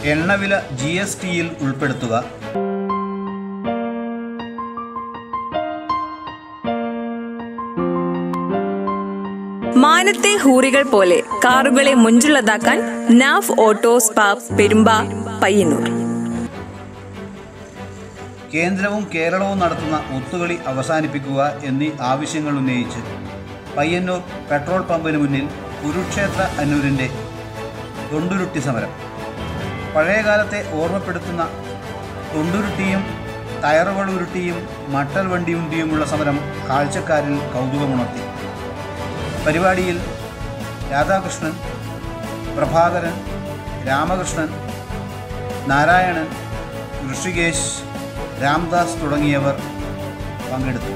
എണ്ണവില G S ടിയിൽ ഉൾപ്പെടുത്തുക മാനത്തെ ഹൂറികൾ പോലെ കാറുകളെ മുഞ്ചുള്ളതാക്കാൻ Naf auto spa Perumba Payyanur കേന്ദ്രവും കേരളവും നടത്തുന്ന ഒത്തുകളി അവസാനിപ്പിക്കുക എന്നീ ആവശ്യങ്ങൾ ഉന്നയിച്ച് പയ്യന്നൂർ പെട്രോൾ പമ്പിന് മുന്നിൽ കുരുക്ഷേത്ര അന്നൂരിൻ്റെ തൊണ്ടുരുട്ടി സമരം പഴയകാലത്തെ ഓർമ്മപ്പെടുത്തുന്ന തൊണ്ടുരുട്ടിയും ടയറുകൾ ഉരുട്ടിയും മട്ടൽ വണ്ടി ഉന്തിയുമുള്ള സമരം കാഴ്ചക്കാരിൽ കൗതുകമുണർത്തി പരിപാടിയിൽ രാധാകൃഷ്ണൻ പ്രഭാകരൻ രാമകൃഷ്ണൻ നാരായണൻ ഋഷികേശ് രാംദാസ് തുടങ്ങിയവർ പങ്കെടുത്തു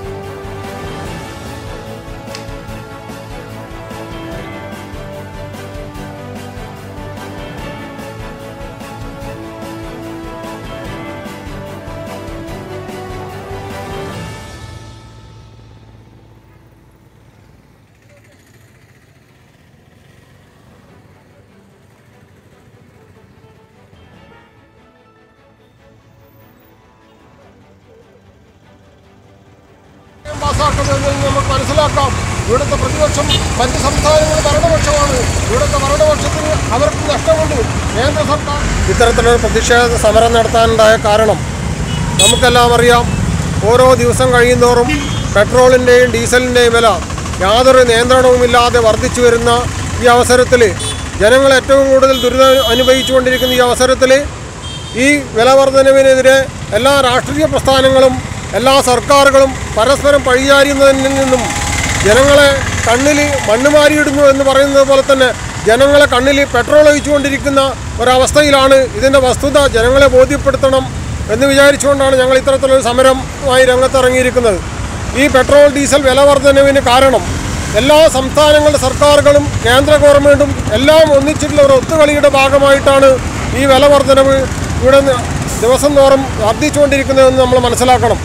പാസ്സാക്കുന്നതെന്ന് നമുക്ക് മനസ്സിലാക്കാം ഇവിടുത്തെ പ്രതിപക്ഷം മറ്റ് സംസ്ഥാനങ്ങൾ ഭരണപക്ഷമാണ് ഇവിടുത്തെ ഭരണപക്ഷത്തിന് അവർക്ക് നഷ്ടമുണ്ട് കേന്ദ്ര സർക്കാർ ഇത്തരത്തിലൊരു പ്രതിഷേധ സമരം നടത്താനുണ്ടായ കാരണം നമുക്കെല്ലാം അറിയാം ഓരോ ദിവസം കഴിയുന്തോറും പെട്രോളിൻ്റെയും ഡീസലിൻ്റെയും വില യാതൊരു നിയന്ത്രണവുമില്ലാതെ വർദ്ധിച്ചു വരുന്ന ഈ അവസരത്തിൽ ജനങ്ങൾ ഏറ്റവും കൂടുതൽ ദുരിതം അനുഭവിച്ചുകൊണ്ടിരിക്കുന്ന ഈ അവസരത്തിൽ ഈ വില വർധനവിനെതിരെ എല്ലാ രാഷ്ട്രീയ പ്രസ്ഥാനങ്ങളും എല്ലാ സർക്കാരുകളും പരസ്പരം പഴിചാരുന്നതിൽ നിന്നും ജനങ്ങളെ കണ്ണിൽ മണ്ണ് മാരിയിടുന്നു എന്ന് പറയുന്നത് പോലെ തന്നെ ജനങ്ങളെ കണ്ണിൽ പെട്രോൾ ഒഴിച്ചുകൊണ്ടിരിക്കുന്ന ഒരവസ്ഥയിലാണ് ഇതിൻ്റെ വസ്തുത ജനങ്ങളെ ബോധ്യപ്പെടുത്തണം എന്ന് വിചാരിച്ചുകൊണ്ടാണ് ഞങ്ങൾ ഇത്തരത്തിലൊരു സമരമായി രംഗത്തിറങ്ങിയിരിക്കുന്നത് ഈ പെട്രോൾ ഡീസൽ വില വർധനവിന് കാരണം എല്ലാ സംസ്ഥാനങ്ങളുടെ സർക്കാരുകളും കേന്ദ്ര ഗവൺമെൻറ്റും എല്ലാം ഒന്നിച്ചിട്ടുള്ള ഒരു ഒത്തുകളിയുടെ ഭാഗമായിട്ടാണ് ഈ വില വർധനവ് ഇവിടെ നി- ദിവസം തോറും വർദ്ധിച്ചുകൊണ്ടിരിക്കുന്നതെന്ന് നമ്മൾ മനസ്സിലാക്കണം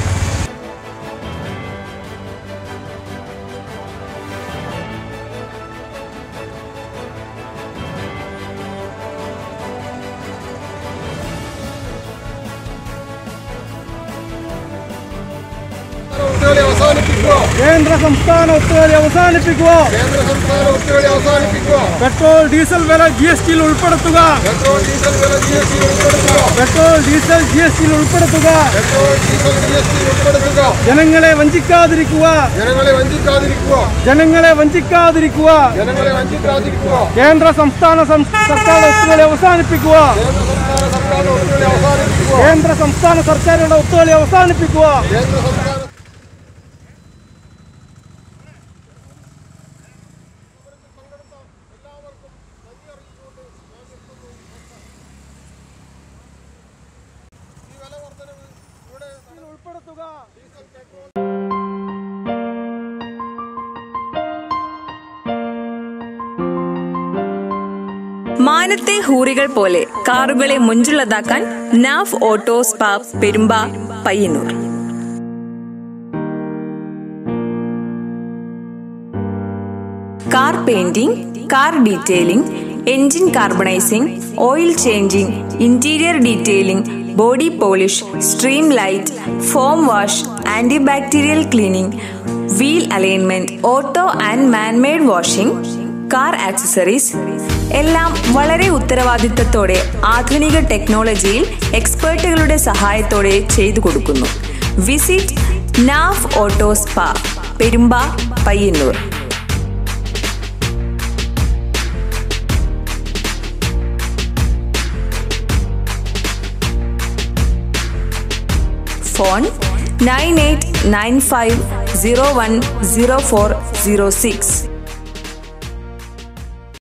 ഒത്തുകളി അവസാനിപ്പിക്കുക കേന്ദ്ര സംസ്ഥാന ഒത്തുകളി അവസാനിപ്പിക്കുക കേന്ദ്ര സംസ്ഥാന ഒത്തുകളി അവസാനിപ്പിക്കുക പെട്രോൾ ഡീസൽ വില ജി എസ് ടിയിൽ ഉൾപ്പെടുത്തുക പെട്രോൾ ഡീസൽ വില ജി എസ് ടി ഉൾപ്പെടുത്തുക പെട്രോൾ ഡീസൽ ജി എസ് ടിയിൽ ഉൾപ്പെടുത്തുക petrol diesel G S T ഉൾപ്പെടുത്തുക ജനങ്ങളെ വഞ്ചിക്കാതിരിക്കുക ജനങ്ങളെ വഞ്ചിക്കാതിരിക്കുക ജനങ്ങളെ വഞ്ചിക്കാതിരിക്കുക ജനങ്ങളെ വഞ്ചിക്കാതിരിക്കുക കേന്ദ്ര സംസ്ഥാന സം- സർക്കാർ ഒത്തുകളി അവസാനിപ്പിക്കുക കേന്ദ്ര സംസ്ഥാന സർക്കാർ ഒത്തുകളി അവസാനിപ്പിക്കുക കേന്ദ്ര സംസ്ഥാന സർക്കാരുകളുടെ ഒത്തുകളി അവസാനിപ്പിക്കുക കേന്ദ്ര സംസ്ഥാന ഉൾപ്പെടുത്തുക മാനത്തെ ഹൂറികൾ പോലെ കാറുകളെ മുഞ്ചുള്ളതാക്കാൻ Naf auto spa Perumba Payyanur car painting car detailing engine carbonising oil changing interior detailing body polish stream light foam wash anti bacterial cleaning wheel alignment auto and manmade washing car accessories എല്ലാം വളരെ ഉത്തരവാദിത്തത്തോടെ ആധുനിക ടെക്നോളജിയിൽ എക്സ്പേർട്ടുകളുടെ സഹായത്തോടെ ചെയ്തു കൊടുക്കുന്നു visit Naf auto spa Perumba Payyanur phone nine eight nine five zero one zero four zero six